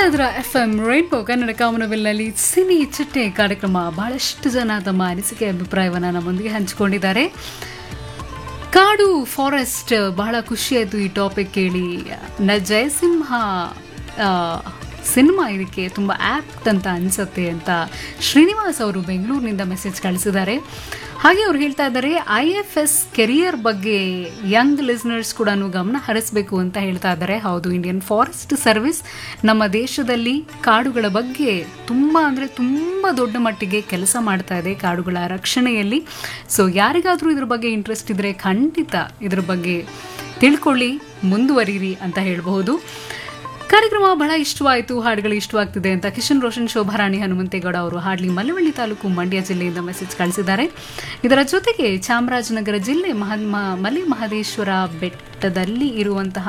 ಇದ್ರ F M rainbow Kannada ಕಾಮನಬಿಲ್ನಲ್ಲಿ ಸಿನಿ ಚಿಟ್ಟೆ ಕಾರ್ಯಕ್ರಮ ಬಹಳಷ್ಟು ಜನ ತಮ್ಮ ಅನಿಸಿಕೆ ಅಭಿಪ್ರಾಯವನ್ನು ನಮ್ಮೊಂದಿಗೆ ಹಂಚಿಕೊಂಡಿದ್ದಾರೆ ಕಾಡು ಫಾರೆಸ್ಟ್ ಬಹಳ ಖುಷಿಯಾಯಿತು ಈ ಟಾಪಿಕ್ ಕೇಳಿ ನ ಜಯಸಿಂಹ ಆ, ಸಿನಿಮಾ ಇದಕ್ಕೆ ತುಂಬ ಆ್ಯಕ್ಟ್ ಅಂತ ಅನಿಸುತ್ತೆ ಅಂತ ಶ್ರೀನಿವಾಸ್ ಅವರು ಬೆಂಗಳೂರಿನಿಂದ ಮೆಸೇಜ್ ಕಳಿಸಿದ್ದಾರೆ ಹಾಗೆ ಅವ್ರು ಹೇಳ್ತಾ ಇದ್ದಾರೆ ಐ ಎಫ್ ಎಸ್ ಕೆರಿಯರ್ ಬಗ್ಗೆ ಯಂಗ್ ಲಿಸ್ನರ್ಸ್ ಕೂಡ ಗಮನ ಹರಿಸಬೇಕು ಅಂತ ಹೇಳ್ತಾ ಇದ್ದಾರೆ ಹೌದು ಇಂಡಿಯನ್ ಫಾರೆಸ್ಟ್ ಸರ್ವಿಸ್ ನಮ್ಮ ದೇಶದಲ್ಲಿ ಕಾಡುಗಳ ಬಗ್ಗೆ ತುಂಬ ಅಂದರೆ ತುಂಬ ದೊಡ್ಡ ಮಟ್ಟಿಗೆ ಕೆಲಸ ಮಾಡ್ತಾ ಇದೆ ಕಾಡುಗಳ ರಕ್ಷಣೆಯಲ್ಲಿ ಸೊ ಯಾರಿಗಾದರೂ ಇದ್ರ ಬಗ್ಗೆ ಇಂಟ್ರೆಸ್ಟ್ ಇದ್ದರೆ ಖಂಡಿತ ಇದ್ರ ಬಗ್ಗೆ ತಿಳ್ಕೊಳ್ಳಿ ಮುಂದುವರಿರಿ ಅಂತ ಹೇಳಬಹುದು ಕಾರ್ಯಕ್ರಮ ಬಹಳ ಇಷ್ಟವಾಯಿತು ಹಾಡುಗಳು ಇಷ್ಟವಾಗ್ತಿದೆ ಅಂತ ಕಿಶನ್ ರೋಷನ್ ಶೋಭಾರಾಣಿ ಹನುಮಂತೇಗೌಡ ಅವರು ಹಾಡ್ಲಿ ಮಲ್ಲವಳ್ಳಿ ತಾಲೂಕು ಮಂಡ್ಯ ಜಿಲ್ಲೆಯಿಂದ ಮೆಸೇಜ್ ಕಳಿಸಿದ್ದಾರೆ ಇದರ ಜೊತೆಗೆ ಚಾಮರಾಜನಗರ ಜಿಲ್ಲೆ ಮಹ ಮಲೆ ಮಹದೇಶ್ವರ ಬೆಟ್ಟದಲ್ಲಿ ಇರುವಂತಹ